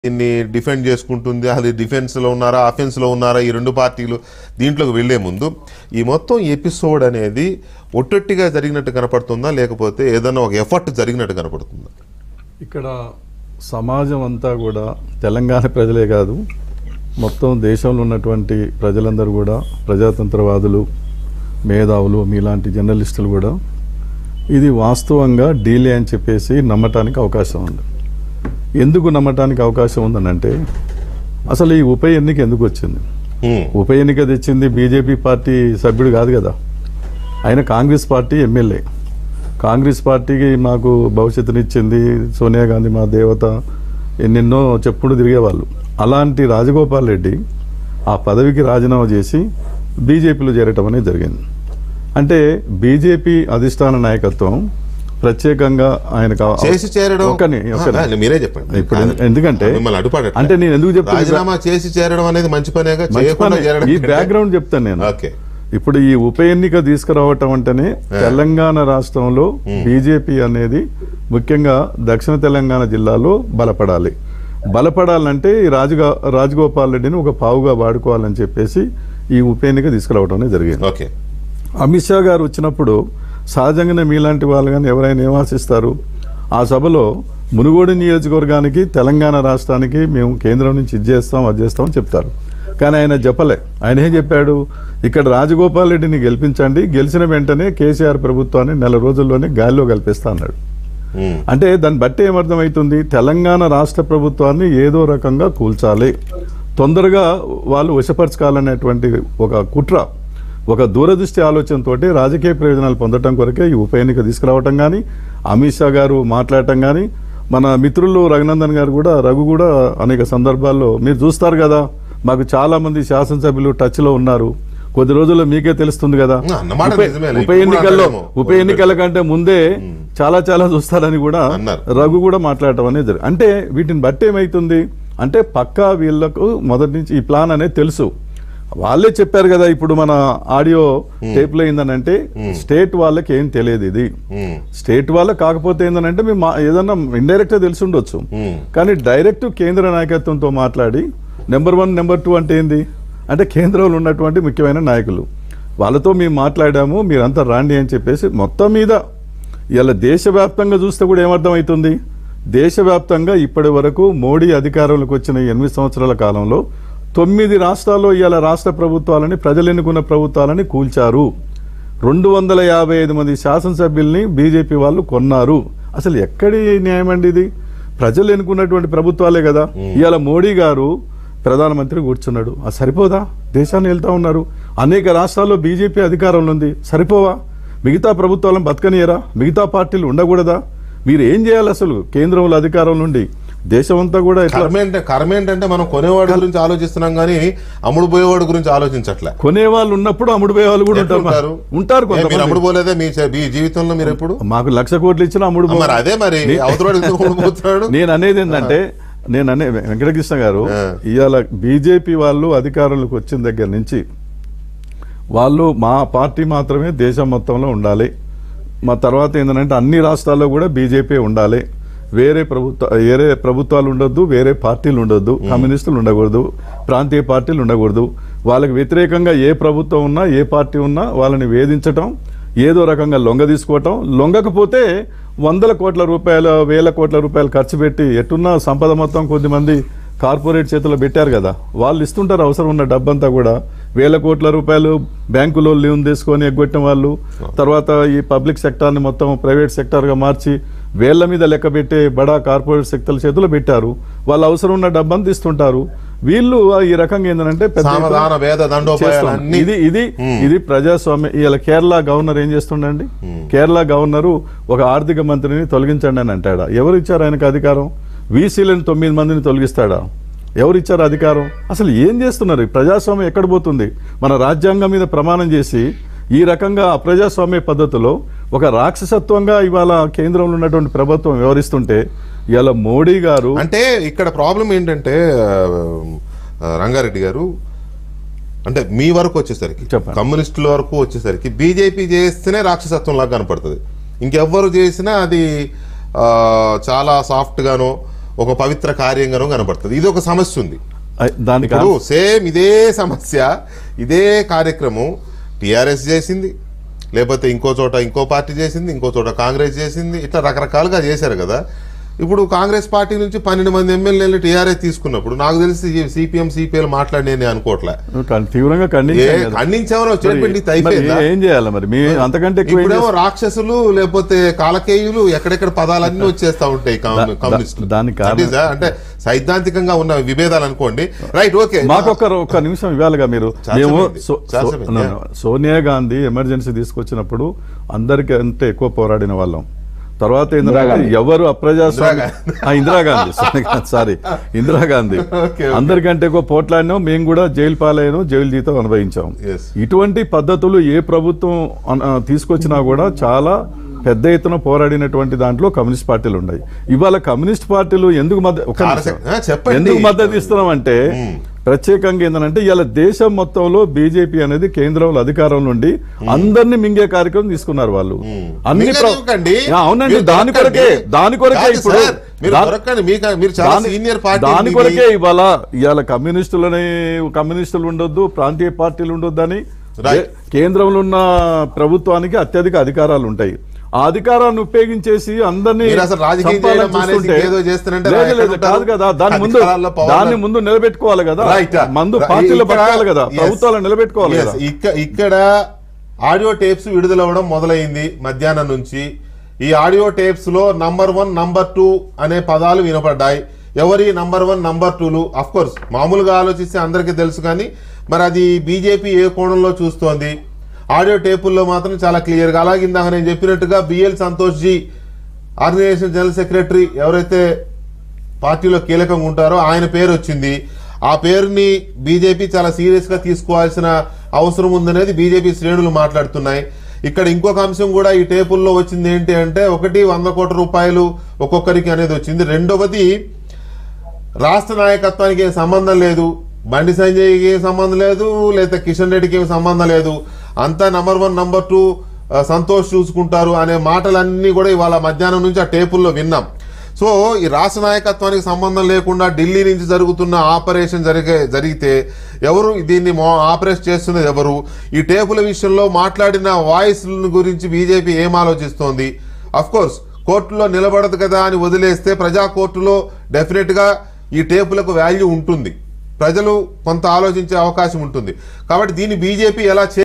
దీన్ని డిఫెండ్ చేసుకుంటుంది అది డిఫెన్స్లో ఉన్నారా అఫెన్స్లో ఉన్నారా ఈ రెండు పార్టీలు దీంట్లోకి వెళ్లే ముందు ఈ మొత్తం ఎపిసోడ్ అనేది ఒట్టొట్టిగా జరిగినట్టు కనపడుతుందా లేకపోతే ఏదైనా ఒక ఎఫర్ట్ జరిగినట్టు కనపడుతుందా ఇక్కడ సమాజం అంతా కూడా తెలంగాణ ప్రజలే కాదు మొత్తం దేశంలో ఉన్నటువంటి ప్రజలందరూ కూడా ప్రజాతంత్రవాదులు మేధావులు మీలాంటి జర్నలిస్టులు కూడా ఇది వాస్తవంగా డీలే అని చెప్పేసి నమ్మటానికి అవకాశం ఉంది ఎందుకు నమ్మటానికి అవకాశం ఉందనంటే అసలు ఈ ఉప ఎన్నిక ఎందుకు వచ్చింది హ్మ్. ఉప ఎన్నిక తెచ్చింది బీజేపీ పార్టీ సభ్యుడు కాదు కదా ఆయన కాంగ్రెస్ పార్టీ ఎమ్మెల్యే కాంగ్రెస్ పార్టీకి మాకు భవిష్యత్తునిచ్చింది సోనియా గాంధీ మా దేవత ఎన్నెన్నో చెప్పుకుంటూ తిరిగేవాళ్ళు అలాంటి రాజగోపాల్ రెడ్డి ఆ పదవికి రాజీనామా చేసి బీజేపీలో చేరటం అనేది జరిగింది అంటే బీజేపీ అధిష్టాన నాయకత్వం ప్రత్యేకంగా ఆయనకు అవ- చేసి చేరడం ఒక్కని ఒక్కని. ఆ, మీరే చెప్పండి ఇప్పుడు ఎందు- ఎందుకంటే మిమ్మల్ని అడ్డుపడట్లే. అంటే నేను ఎందుకు చెప్తున్నా రాజీనామా చేసి చేరడం అనేది మంచి పనేగా మంచి చేయకుండా పనే. చేరడం ఈ కంటే- బ్యాక్గ్రౌండ్ చెప్తాను నేను ఓకే ఇప్పుడు ఈ ఉప ఎన్నిక తీసుకురావటం అంటేనే తెలంగాణ రాష్ట్రంలో బీజేపీ అనేది ముఖ్యంగా దక్షిణ తెలంగాణ జిల్లాలో బలపడాలి బలపడాలంటే ఈ రాజుగా రాజగోపాల్ రెడ్డిని ఒక పావుగా వాడుకోవాలని చెప్పేసి ఈ ఉప ఎన్నిక తీసుకురావటం అనేది జరిగింది ఓకే అమిత్ షా గారు వచ్చినప్పుడు సహజంగానే మీలాంటి వాళ్ళు కానీ ఎవరైనా ఏం ఆశిస్తారు ఆ సభలో మునుగోడు నియోజకవర్గానికి తెలంగాణ రాష్ట్రానికి మేము కేంద్రం నుంచి ఇది చేస్తాం అది చేస్తాం అని చెప్తారు కానీ ఆయన చెప్పలే ఆయన ఏం చెప్పాడు ఇక్కడ రాజగోపాల్ రెడ్డిని గెలిపించండి గెలిచిన వెంటనే కేసీఆర్ ప్రభుత్వాన్ని నెల రోజుల్లోనే గాలిలో కల్పిస్తా అన్నాడు హ్మ్. అంటే దాన్ని బట్టి ఏమర్థమవుతుంది తెలంగాణ రాష్ట్ర ప్రభుత్వాన్ని ఏదో రకంగా కూల్చాలి తొందరగా వాళ్ళు వశపరచుకోవాలనేటువంటి ఒక కుట్ర ఒక దూరదృష్టి ఆలోచనతో రాజకీయ ప్రయోజనాలు పొందటం కొరకే ఈ ఉప ఎన్నిక తీసుకురావటం కానీ అమిత్ షా గారు మాట్లాడటం కానీ మన మిత్రులు రఘునందన్ గారు కూడా రఘు కూడా అనేక సందర్భాల్లో మీరు చూస్తారు కదా మాకు చాలా మంది శాసనసభ్యులు టచ్లో ఉన్నారు కొద్ది రోజుల్లో మీకే తెలుస్తుంది కదా ఆ, అన్నమాట ఉప- నిజమేలే. ఉప ఇప్పుడు ఎన్నికల్లో అంటారేమో. ఉప ఎన్నికల కంటే ముందే చాలా చాలా చూస్తారని కూడా అన్నారు. రఘు కూడా మాట్లాడటం అనేది జరిగింది అంటే వీటిని బట్టి ఏమైతుంది అంటే పక్కా వీళ్ళకు మొదటి నుంచి ఈ ప్లాన్ అనేది తెలుసు వాళ్ళే చెప్పారు కదా ఇప్పుడు మన ఆడియో టేప్ లో ఏందనంటే స్టేట్ వాళ్ళకి ఏం తెలియదు ఇది హ్మ్. స్టేట్ వాళ్ళకి కాకపోతే ఏందనంటే మేము మా- ఏదన్నా ఇండైరెక్ట్ తెలిసి ఉండొచ్చు హ్మ్. కానీ డైరెక్ట్ కేంద్ర నాయకత్వంతో మాట్లాడి నెంబర్ వన్ నెంబర్ టూ అంటే ఏంది అంటే కేంద్రంలో ఉన్నటువంటి ముఖ్యమైన నాయకులు వాళ్ళతో మేము మాట్లాడాము మీరంతా రాండి అని చెప్పేసి మొత్తం మీద ఇలా దేశవ్యాప్తంగా చూస్తే కూడా ఏమర్థమవుతుంది దేశవ్యాప్తంగా ఇప్పటి వరకు మోడీ అధికారంలోకి వచ్చిన ఈ ఎనిమిది సంవత్సరాల కాలంలో తొమ్మిది రాష్ట్రాల్లో ఇవాళ రాష్ట్ర ప్రభుత్వాలని ప్రజలు ఎన్నుకున్న ప్రభుత్వాలని కూల్చారు రెండు వందల యాభై ఐదు మంది శాసనసభ్యుల్ని బీజేపీ వాళ్ళు కొన్నారు అసలు ఎక్కడి న్యాయం అండి ఇది ప్రజలు ఎన్నుకున్నటువంటి ప్రభుత్వాలే కదా ఇవాళ మోడీ గారు ప్రధానమంత్రి కూర్చున్నాడు అది సరిపోదా దేశాన్ని వెళ్తా ఉన్నారు అనేక రాష్ట్రాల్లో బీజేపీ అధికారంలో ఉంది సరిపోవా మిగతా ప్రభుత్వాలను బతకనియరా మిగతా పార్టీలు ఉండకూడదా మీరు ఏం చేయాలి అసలు కేంద్రంలో అధికారం నుండి దేశమంతా కూడా ఎట్లా కర్మ ఏంటంటే కర్మ ఏంటంటే మనం కొనేవాడి గురించి ఆలోచిస్తున్నాం కానీ అమ్ముడు పోయేవాడి గురించి ఆలోచించట్లే కొనే వాళ్ళు ఉన్నప్పుడు అమ్ముడు పోయే వాళ్ళు కూడా ఉంటారు ఉంటారు ఉంటారు ఏ, మీరు కొంతమంది అమ్ముడు పోలేదే మీ చే- మీ జీవితంలో మీరు ఎప్పుడు మాకు లక్ష కోట్లు ఇచ్చిన అమ్ముడు ఆ, పో- మరి అదే మరి అవతల అమ్ముడు పోతున్నాడు నేను అనేది ఏంటంటే నేను అనే వెంకటకృష్ణ గారు ఆ. ఇవాళ బీజేపీ వాళ్ళు అధికారంలోకి వచ్చిన దగ్గర నుంచి వాళ్ళు మా పార్టీ మాత్రమే దేశం మొత్తంలో ఉండాలి మా తర్వాత ఏంటంటే అన్ని రాష్ట్రాల్లో కూడా బీజేపీ ఉండాలి వేరే ప్రభుత్వ వేరే ప్రభుత్వాలు ఉండొద్దు వేరే పార్టీలు ఉండొద్దు కమ్యూనిస్టులు ఉండకూడదు ప్రాంతీయ పార్టీలు ఉండకూడదు వాళ్ళకి వ్యతిరేకంగా ఏ ప్రభుత్వం ఉన్నా ఏ పార్టీ ఉన్నా వాళ్ళని వేధించటం ఏదో రకంగా లొంగ తీసుకోవటం లొంగకపోతే వందల కోట్ల రూపాయల వేల కోట్ల రూపాయలు ఖర్చు పెట్టి ఎట్టున్న సంపద మొత్తం కొద్దిమంది కార్పొరేట్ చేతిలో పెట్టారు కదా వాళ్ళు ఇస్తుంటారు అవసరం ఉన్న డబ్బంతా కూడా వేల కోట్ల రూపాయలు బ్యాంకులో లోన్ తీసుకొని ఎగ్గొట్టిన వాళ్ళు తర్వాత ఈ పబ్లిక్ సెక్టార్ని మొత్తం ప్రైవేట్ సెక్టార్గా మార్చి వేళ్ల మీద లెక్క పెట్టే బడా కార్పొరేట్ శక్తుల చేతిలో పెట్టారు వాళ్ళు అవసరం ఉన్న డబ్బంతా ఇస్తుంటారు వీళ్ళు ఈ రకంగా ఏంటంటే పెద్ద సామధాన వేద దండోపాయాలు చేస్తాం. అన్ని ఇది ఇది ఇది ప్రజాస్వామ్యం ఇవాళ కేరళ గవర్నర్ ఏం చేస్తుండండి కేరళ గవర్నరు ఒక ఆర్థిక మంత్రిని తొలగించండి అని అంటాడా ఎవరు ఇచ్చారు ఆయనకు అధికారం వీసీలను తొమ్మిది మందిని తొలగిస్తాడా ఎవరు ఇచ్చారు అధికారం అసలు ఏం చేస్తున్నారు ఈ ప్రజాస్వామ్యం ఎక్కడ పోతుంది మన రాజ్యాంగం మీద ప్రమాణం చేసి ఈ రకంగా అప్రజాస్వామ్య పద్ధతిలో ఒక రాక్షసత్వంగా ఇవాళ కేంద్రంలో ఉన్నటువంటి ప్రభుత్వం వ్యవహరిస్తుంటే ఇవాళ మోడీ గారు అంటే ఇక్కడ ప్రాబ్లం ఏంటంటే ఆ, ఆ, రంగారెడ్డి గారు అంటే మీ వరకు వచ్చేసరికి చెప్పండి. కమ్యూనిస్టుల వరకు వచ్చేసరికి బీజేపీ చేస్తేనే రాక్షసత్వం లాగా కనపడుతుంది ఇంకెవ్వరు చేసినా అది ఆ, చాలా సాఫ్ట్ గానో ఒక పవిత్ర కార్యంగానో కనబడుతుంది ఇది ఒక సమస్య ఉంది అయ్ దానికి ఇప్పుడు సేమ్ ఇదే సమస్య ఇదే కార్యక్రమం టిఆర్ఎస్ చేసింది లేకపోతే ఇంకో చోట ఇంకో పార్టీ చేసింది ఇంకో చోట కాంగ్రెస్ చేసింది ఇట్లా రకరకాలుగా చేశారు కదా ఇప్పుడు కాంగ్రెస్ పార్టీ నుంచి పన్నెండు మంది ఎమ్మెల్యేలు టీఆర్ఎస్ తీసుకున్నప్పుడు నాకు తెలిసి సిపిఎం సిపిఎల్ మాట్లాడినే అనుకోవట్లే కన్- తీవ్రంగా ఏ ఖండించాం కదా. ఖండించామని స్టేట్మెంట్ ఇది మరి అయిపోయిందా ఏం చేయాలి మరి మీ అంతకంటే ఎక్కువ ఏం ఇప్పుడేమో రాక్షసులు లేకపోతే కాలకేయులు ఎక్కడెక్కడ పదాలన్నీ వచ్చేస్తా ఉంటాయి కమ్యూ- దా- కమ్యూనిస్టులు దానికి కారణం- That is a- అంటే సైద్ధాంతికంగా ఉన్న విభేదాలు అనుకోండి రైట్ ఓకే మాకు ఒక ఒక్క నిమిషం ఇవ్వాలిగా మీరు చాలా మేము సమయం సో- చాలా సో- సమయం, no, no. Sonia Gandhi emergency తీసుకొచ్చినప్పుడు అందరికంటే ఎక్కువ పోరాడిన వాళ్ళం తర్వాత ఏంటంటే ఇందిరాగాంధీ. ఎవరు అప్రజాస్వామ్య ఆ, Indira Gandhi sorry Indira Gandhi Okay, okay. అందరికంటే ఎక్కువ పోట్లాడినాం మేము కూడా జైలు పాలయ్యాను జైలు జీతం అనుభవించాం Yes. ఇటువంటి పద్ధతులు ఏ ప్రభుత్వం అన- ఆ, తీసుకొచ్చినా కూడా చాలా పెద్ద ఎత్తున పోరాడినటువంటి దాంట్లో కమ్యూనిస్ట్ పార్టీలు ఉన్నాయి ఇవాళ కమ్యూనిస్ట్ పార్టీలు ఎందుకు మద్దతు ఒక నిమిషం. కారస- ఆ, చెప్పండి. ఎందుకు మద్దతు ఇస్తున్నాం అంటే ప్రత్యేకంగా ఏంటంటే ఇవాళ దేశం మొత్తంలో బీజేపీ అనేది కేంద్రంలో అధికారం నుండి అందరినీ మింగే కార్యక్రమం తీసుకున్నారు వాళ్ళు అన్ని ప్ర- మింగనివ్వకండి. ఆ, అవునండి మీరు దాని కొరకే దొరకండి. దాని కొరకే కాదు ఇప్పుడు సార్, మీరు దా- దొరకండి మీకు మీరు చాలా దాని- సీనియర్ పార్టీ దాని మీది. కొరకే ఇవాళ ఇవాళ కమ్యూనిస్టులని కమ్యూనిస్టులు ఉండొద్దు ప్రాంతీయ పార్టీలు ఉండొద్దు అని Right. కేంద్రంలో ఉన్న ప్రభుత్వానికి అత్యధిక అధికారాలు ఉంటాయి ఆ అధికారాన్ని ఉపయోగించేసి అందరినీ మీరు అసలు రాజకీయం చంపాలని చేయడం మానేసి చూస్తుంటే- ఏదో చేస్తారంటే లేదు, ఎక్కడ లేదు, ఉంటారు? కాదు కదా దాని ముందు అధికారాల్లో power దాన్ని లో- ముందు నిలబెట్టుకోవాలి కదా Right. మందు Right. పార్టీలో ఇక్కడ- పట్టాలి కదా Yes. ప్రభుత్వాలను నిలబెట్టుకోవాలి Yes. కదా ఇక్క- ఇక్కడ ఆడియో టేప్స్ విడుదలవ్వడం మొదలైంది మధ్యాహ్నం నుంచి ఈ ఆడియో టేప్స్ లో నంబర్ వన్ నంబర్ టూ అనే పదాలు వినపడ్డాయి ఎవరి నంబర్ వన్ నంబర్ టూలు అఫ్ కోర్స్ మామూలుగా ఆలోచిస్తే అందరికీ తెలుసు కానీ మరి అది బీజేపీ ఏ కోణంలో చూస్తోంది ఆడియో టేపుల్లో మాత్రం చాలా క్లియర్గా అలాగే ఇందాక నేను చెప్పినట్టుగా BL Santosh ji organization general secretary ఎవరైతే పార్టీలో కీలకంగా ఉంటారో ఆయన పేరు వచ్చింది ఆ పేరుని బీజేపీ చాలా సీరియస్ గా తీసుకోవాల్సిన అవసరం ఉందనేది బీజేపీ శ్రేణులు మాట్లాడుతున్నాయి ఇక్కడ ఇంకొక అంశం కూడా ఈ టేపుల్లో వచ్చింది ఏంటి అంటే ఒకటి వంద కోట్ల రూపాయలు ఒక్కొక్కరికి అనేది వచ్చింది రెండవది రాష్ట్ర నాయకత్వానికి ఏం సంబంధం లేదు బండి సంజయ్కి ఏం సంబంధం లేదు లేదా కిషన్ రెడ్డికి ఏం సంబంధం లేదు అంతా నంబర్ వన్ నంబర్ టూ ఆ, సంతోష్ చూసుకుంటారు అనే మాటలన్నీ కూడా ఇవాళ మధ్యాహ్నం నుంచి ఆ టేపుల్లో విన్నాం సో ఈ రాష్ట్ర నాయకత్వానికి సంబంధం లేకుండా ఢిల్లీ నుంచి జరుగుతున్న ఆపరేషన్ జరిగే జరిగితే ఎవరు దీన్ని మో- ఆపరేషన్ చేస్తున్నది ఎవరు ఈ టేపుల విషయంలో మాట్లాడిన వాయిస్ గురించి బీజేపీ ఏం ఆలోచిస్తోంది అఫ్ కోర్స్ కోర్టులో నిలబడదు కదా అని వదిలేస్తే ప్రజా కోర్టులో డెఫినెట్ గా ఈ టేపులకు వాల్యూ ఉంటుంది ప్రజలు కొంత ఆలోచించే అవకాశం ఉంటుంది కాబట్టి దీన్ని బీజేపీ ఎలా చే